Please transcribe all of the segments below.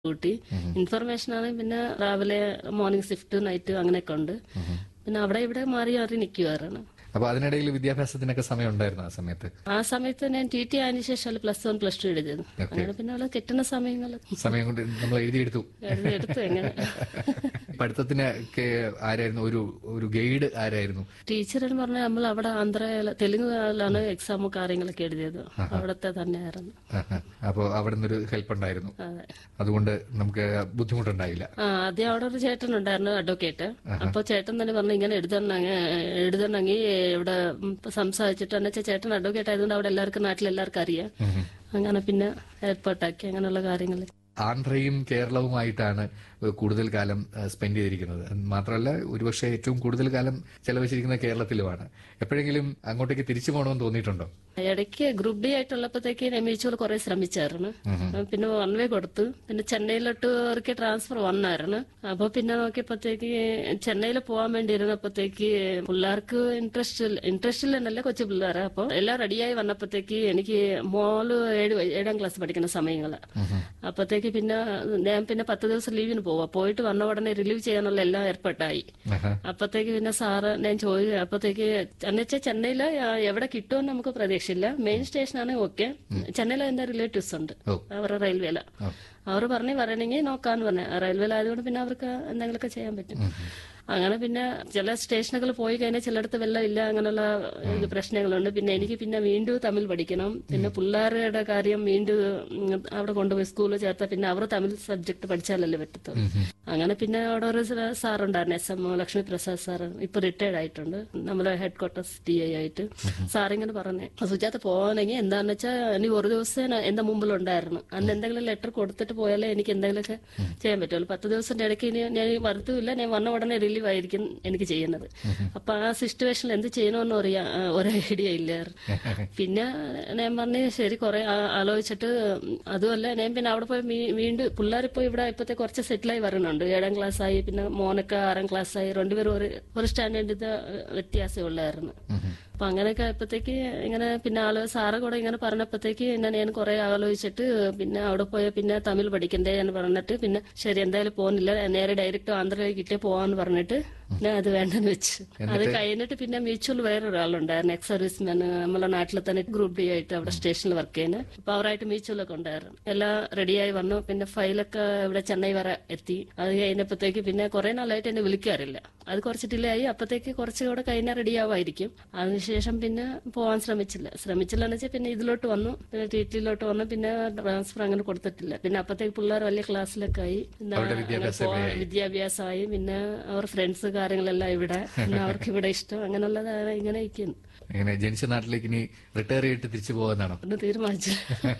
Duty information ആണ് പിന്നെ രാവിലെ മോർണിംഗ് ഷിഫ്റ്റ് നൈറ്റ് അങ്ങനെയൊക്കെ ഉണ്ട് പിന്നെ അവിടെ ഇവിടെ മാറി മാറി നിൽക്കുവാറാണ് അപ്പൊ അതിനിടയിൽ വിദ്യാഭ്യാസത്തിനൊക്കെ സമയം ഉണ്ടായിരുന്നു ആ സമയത്ത് ആ സമയത്ത് ഞാൻ ടി ടി ആയതിനു ശേഷം പ്ലസ് വൺ പ്ലസ് ടു എഴുതിയത് അങ്ങനെ പിന്നെ അവിടെ കിട്ടുന്ന സമയങ്ങൾ സമയം കൊണ്ട് നമ്മൾ എഴുതിയെടുത്തു എടുത്ത് എങ്ങനെ പഠിത്തത്തിനൊക്കെ ആരായിരുന്നു ഒരു ഒരു ഗൈഡ് ആരായിരുന്നു ടീച്ചർ എന്ന് പറഞ്ഞാൽ നമ്മൾ അവിടെ ആന്ധ്ര തെലുങ്കാണ് എക്സാമും കാര്യങ്ങളൊക്കെ എഴുതിയത് അവിടത്തെ തന്നെയായിരുന്നു അപ്പോൾ അവിടെ നിന്നൊരു ഹെൽപ്പ് ഉണ്ടായിരുന്നു അതെ അതുകൊണ്ട് നമുക്ക് ബുദ്ധിമുട്ടുണ്ടായില്ല ആ ആദ്യം അവിടെ ഒരു ചേട്ടൻ ഉണ്ടായിരുന്നു അഡ്വക്കേറ്റ് അപ്പൊ ചേട്ടൻ തന്നെ പറഞ്ഞു ഇങ്ങനെ എഴുതണമെങ്കിൽ എഴുതണമെങ്കിൽ ഇവിടെ ഉം സംസാരിച്ചിട്ട് എന്നു വെച്ചാൽ ചേട്ടൻ അഡ്വക്കേറ്റ് ആയതുകൊണ്ട് അവിടെ എല്ലാവർക്കും നാട്ടിൽ എല്ലാവർക്കും അറിയാം അങ്ങനെ പിന്നെ ഏർപ്പാട്ടാക്കി അങ്ങനെയുള്ള കാര്യങ്ങൾ ആന്ധ്രയും കേരളവുമായിട്ടാണ് കൂടുതൽ കാലം സ്പെൻഡ് ചെയ്തിരിക്കുന്നത് മാത്രമല്ല ഒരുപക്ഷെ ഏറ്റവും കൂടുതൽ കാലം ചെലവഴിച്ചിരിക്കുന്നത് കേരളത്തിലുമാണ് എപ്പോഴെങ്കിലും അങ്ങോട്ടേക്ക് തിരിച്ചു പോകണമെന്ന് തോന്നിയിട്ടുണ്ടോ ഇടയ്ക്ക് ഗ്രൂപ്പ് ഡി ആയിട്ടുള്ളപ്പോഴത്തേക്ക് രമേശോൾ കുറെ ശ്രമിച്ചായിരുന്നു പിന്നെ വൺ വേ കൊടുത്തു പിന്നെ ചെന്നൈയിലോട്ട് അവർക്ക് ട്രാൻസ്ഫർ വന്നായിരുന്നു അപ്പൊ പിന്നെ നോക്കിയപ്പോഴത്തേക്ക് ചെന്നൈയിൽ പോകാൻ വേണ്ടി ഇരുന്നപ്പോഴത്തേക്ക് പിള്ളേർക്ക് ഇൻട്രസ്റ്റ് ഇൻട്രസ്റ്റ് ഇല്ലെന്നല്ല കൊച്ചു പിള്ളേരെ അപ്പൊ എല്ലാം റെഡിയായി വന്നപ്പോഴത്തേക്ക് എനിക്ക് മോള് ഏഴ് വയ- ഏഴാം ക്ലാസ് പഠിക്കുന്ന സമയങ്ങള് അപ്പോഴത്തേക്ക് പിന്നെ ഞാൻ പിന്നെ പത്ത് ദിവസം ലീവിന് പോവാ പോയിട്ട് വന്ന ഉടനെ റിലീവ് ചെയ്യാനുള്ള എല്ലാം ഏർപ്പാട്ടായി ആഹാ. അപ്പത്തേക്ക് പിന്നെ സാറ് ഞാൻ ചോദിച്ചു അപ്പത്തേക്ക് എന്നുവെച്ചാൽ ചെന്നൈയില് ആ, എവിടെ കിട്ടുമെന്ന് നമുക്ക് പ്രതീക്ഷയില്ല മെയിൻ സ്റ്റേഷനാണ് ഓക്കെ ചെന്നൈയിലെ എന്റെ റിലേറ്റീവ്സ് ഉണ്ട് ഓ. അവരുടെ റെയിൽവേല അവർ പറഞ്ഞു പറയണെങ്കിൽ നോക്കാന്ന് പറഞ്ഞു റെയിൽവേലായതുകൊണ്ട് പിന്നെ അവർക്ക് എന്തെങ്കിലുമൊക്കെ ചെയ്യാൻ പറ്റും അങ്ങനെ പിന്നെ ചില സ്റ്റേഷനുകൾ പോയി കഴിഞ്ഞാൽ ചിലയിടത്ത് വെള്ളം ഇല്ല അങ്ങനെയുള്ള ഇത് പ്രശ്നങ്ങളുണ്ട് പിന്നെ എനിക്ക് പിന്നെ വീണ്ടും തമിഴ് പഠിക്കണം പിന്നെ പിള്ളേരുടെ കാര്യം വീണ്ടും ഉം, അവിടെ കൊണ്ടുപോയി സ്കൂളിൽ ചേർത്താൽ പിന്നെ അവർ തമിഴ് സബ്ജക്ട് പഠിച്ചാലല്ലേ പറ്റത്തുള്ളൂ അങ്ങനെ പിന്നെ അവിടെ ഒരു സാറുണ്ടായിരുന്നു S M Lakshmi Prasad sir ഇപ്പൊ റിട്ടയർഡ് ആയിട്ടുണ്ട് നമ്മുടെ ഹെഡ് ക്വാർട്ടേഴ്സ് ടി ഐ ആയിട്ട് സാറിങ്ങനെ പറഞ്ഞു സുജാത പോവാണെങ്കിൽ എന്താന്ന് വെച്ചാൽ ഇനി ഒരു ദിവസം ഞാൻ എന്റെ മുമ്പിലുണ്ടായിരുന്നു അന്ന് എന്തെങ്കിലും ലെറ്റർ കൊടുത്തിട്ട് പോയാലേ എനിക്ക് എന്തെങ്കിലുമൊക്കെ ചെയ്യാൻ പറ്റുള്ളൂ പത്ത് ദിവസത്തിന്റെ ഇടയ്ക്ക് ഇനി ഞാൻ വരത്തുമില്ല ഞാൻ വന്ന ഉടനെ റിലീവ് ആയിരിക്കും എനിക്ക് ചെയ്യുന്നത് അപ്പൊ ആ സിറ്റുവേഷനിൽ എന്ത് ചെയ്യണമെന്ന് അറിയാൻ ആ, ഒരു ഐഡിയ ഇല്ലായിരുന്നു പിന്നെ ഞാൻ പറഞ്ഞു ശരി കുറെ ആ- ആലോചിച്ചിട്ട് അതുമല്ല ഞാൻ പിന്നെ അവിടെ പോയി വീ- വീണ്ടും പിള്ളേരിപ്പോ ഇവിടെ ഇപ്പത്തെ കുറച്ച് സെറ്റിലായി വരുന്നുണ്ട് ഏഴാം ക്ലാസ് ആയി പിന്നെ മോനൊക്കെ ആറാം ക്ലാസ് ആയി രണ്ടുപേരും ഒരു ഒരു സ്റ്റാൻഡേർഡ് ഇത് വ്യത്യാസം ഉള്ളായിരുന്നു അപ്പൊ അങ്ങനെയൊക്കെ ആയപ്പോഴത്തേക്ക് ഇങ്ങനെ പിന്നെ ആള് സാറ് കൂടെ ഇങ്ങനെ പറഞ്ഞപ്പോഴത്തേക്ക് പിന്നെ ഞാൻ കുറെ ആലോചിച്ചിട്ട് പിന്നെ അവിടെ പോയ പിന്നെ തമിഴ് പഠിക്കണ്ടേ എന്ന് പറഞ്ഞിട്ട് പിന്നെ ശരി എന്തായാലും പോകുന്നില്ല നേരെ ഡയറക്റ്റ് ആന്ധ്രയിലേക്ക് കിട്ടേ പോവാന്ന് പറഞ്ഞിട്ട് ഞാൻ അത് വേണ്ടെന്ന് വെച്ചു അത് കഴിഞ്ഞിട്ട് പിന്നെ മ്യൂച്വൽ വേറൊരാളുണ്ടായിരുന്നു എക്സ് സർവീസ്മാൻ നമ്മളെ നാട്ടിൽ തന്നെ ഗ്രൂപ്പ് ഡി ആയിട്ട് അവിടെ സ്റ്റേഷനിൽ വർക്ക് ചെയ്യുന്നത് അപ്പൊ അവരായിട്ട് മ്യൂച്വലൊക്കെ ഉണ്ടായിരുന്നു എല്ലാം റെഡിയായി വന്നു പിന്നെ ഫയലൊക്കെ ഇവിടെ ചെന്നൈ വരെ എത്തി അത് കഴിഞ്ഞപ്പോഴത്തേക്ക് പിന്നെ കുറെ നാളായിട്ട് എന്നെ വിളിക്കാറില്ല അത് കുറച്ച് ഡിലേ ആയി അപ്പത്തേക്ക് കുറച്ചുകൂടെ കഴിഞ്ഞാൽ റെഡി ആവുമായിരിക്കും അതിനുശേഷം പിന്നെ പോകാൻ ശ്രമിച്ചില്ല ശ്രമിച്ചില്ല എന്ന് വെച്ചാൽ പിന്നെ ഇതിലോട്ട് വന്നു പിന്നെ ടി ടിയിലോട്ട് വന്നു പിന്നെ ട്രാൻസ്ഫർ അങ്ങനെ കൊടുത്തിട്ടില്ല പിന്നെ അപ്പത്തേക്ക് പിള്ളേർ വലിയ ക്ലാസ്സിലൊക്കെ ആയി പിന്നെ അവരുടെ അങ്ങനെ വിദ്യാഭ്യാസം പോവാൻ വിദ്യാഭ്യാസമായി പിന്നെ അവർ ഫ്രണ്ട്സ് കാര്യങ്ങളെല്ലാം ഇവിടെ പിന്നെ അവർക്ക് ഇവിടെ ഇഷ്ടം അങ്ങനെയുള്ളതാണ് ഇങ്ങനെ ഇരിക്കുന്നു ഇങ്ങനെ ജനിച്ച നാട്ടിലേക്ക് ഇനി റിട്ടയർ ചെയ്തിട്ട് തിരിച്ചു പോകാന്നാണോ ഒന്ന് തീരുമാനിച്ചു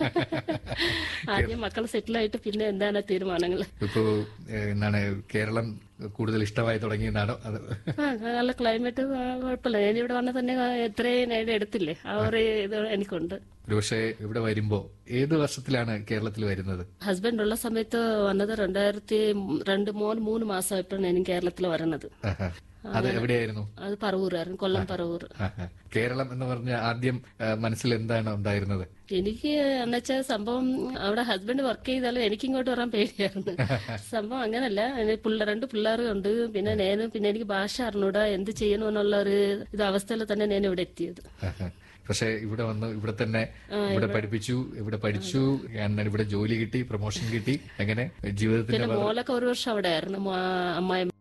ആദ്യം മക്കൾ സെറ്റിലായിട്ട് പിന്നെ എന്താണ് തീരുമാനങ്ങൾ ഇപ്പോ ഏഹ്, എന്താണ് കേരളം കൂടുതൽ ഇഷ്ടമായി തുടങ്ങിയെന്നാണോ അത് ആ നല്ല ക്ലൈമറ്റ് കുഴപ്പമില്ല ഞാൻ ഇവിടെ വന്ന തന്നെ എത്രയും നേരം എടുത്തില്ലേ ആ ഒരു ഇത് എനിക്കുണ്ട് ഒരുപക്ഷെ ഇവിടെ വരുമ്പോ ഏത് വർഷത്തിലാണ് കേരളത്തിൽ വരുന്നത് ഹസ്ബൻഡ് ഉള്ള സമയത്ത് വന്നത് രണ്ടായിരത്തി രണ്ട് മൂന്ന് മൂന്ന് മാസമായപ്പോഴാണ് ഞാൻ കേരളത്തിൽ വരുന്നത് ആഹാ. അത് എവിടെയായിരുന്നു അത് പറവൂരായിരുന്നു കൊല്ലം പറവൂർ ആഹാ. കേരളം എന്ന് പറഞ്ഞ ആദ്യം ആ, മനസ്സിൽ എന്താണ് ഉണ്ടായിരുന്നത് എനിക്ക് എന്നുവെച്ചാൽ സംഭവം അവിടെ ഹസ്ബൻഡ് വർക്ക് ചെയ്താലും എനിക്ക് ഇങ്ങോട്ട് വരാൻ പേടിയായിരുന്നു സംഭവം അങ്ങനല്ല എനി പിള്ള- രണ്ട് പിള്ളേരുണ്ട് പിന്നെ ഞാൻ പിന്നെ എനിക്ക് ഭാഷ അറിഞ്ഞൂടാ എന്ത് ചെയ്യണമെന്നുള്ള ഒരു ഇത് അവസ്ഥയിൽ തന്നെ ഞാൻ ഇവിടെ എത്തിയത് ആഹാ. പക്ഷെ ഇവിടെ വന്ന് ഇവിടെ തന്നെ ഇവിടെ പഠിപ്പിച്ചു ഇവിടെ പഠിച്ചു ഞാൻ ഇവിടെ ജോലി കിട്ടി പ്രൊമോഷൻ കിട്ടി അങ്ങനെ ജീവിതത്തിന്റെ പിന്നെ മോളൊക്കെ ഒരു വർഷം അവിടെ ആയിരുന്നു അമ്മായി